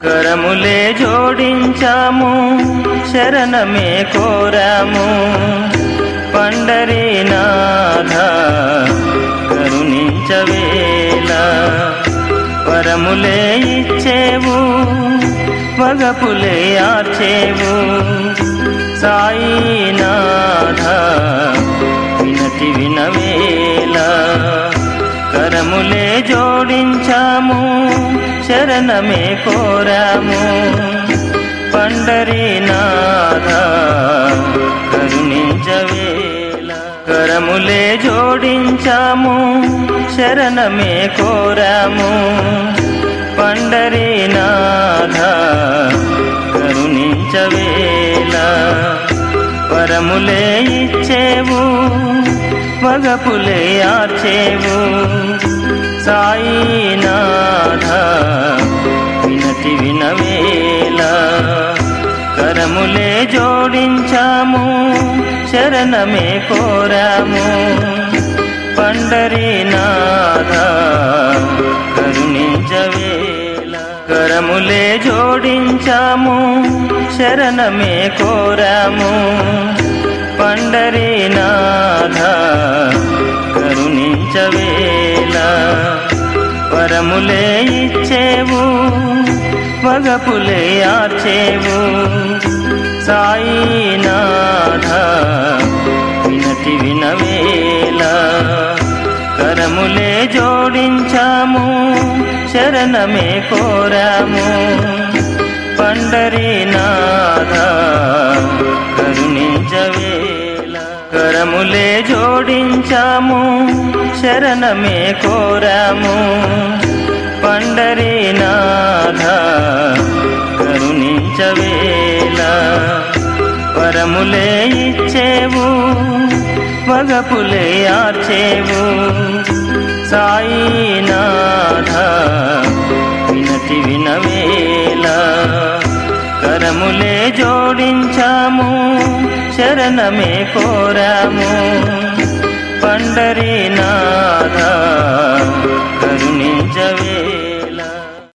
కరములే జోడించాము శరణమే కోరాము పండరీనాథ కరుణించవేళ వరములే ఇచ్చేవు వగపులే ఆర్చేవు సాయినాథ వినతి వినవేళ కరములే జోడించాము శరణమే కోరాము పండరీనాథ కరుణించవేళ కరములే జోడించాము శరణమే కోరాము పండరీనాథ కరుణించవేళ వరములే ఇచ్చేవు వగపులే ఆర్చేవు సాయినాథ వినతి వినవేళ కరములే జోడించాము శరణమే కోరాము పండరీనాథ కరుణించవేళ కరములే జోడించాము శరణమే కోరాము పండరీనాథ కరుణించవేళ వరములే ఇచ్చేవు వగపులే ఆర్చేవు సాయినాథ వినతి వినవేళ కరములే జోడించాము శరణమే కోరాము పండరీనాథ కరుణించవేళ కరములే జోడించాము శరణమే కోరాము పండరీనాథ కరుణించవేళ వరములే ఇచ్చేవు వగపులే ఆర్చేవు సాయినాథ వినతి వినవేళ కరములే జోడించాము శరణమే కోరాము పండరీనాథ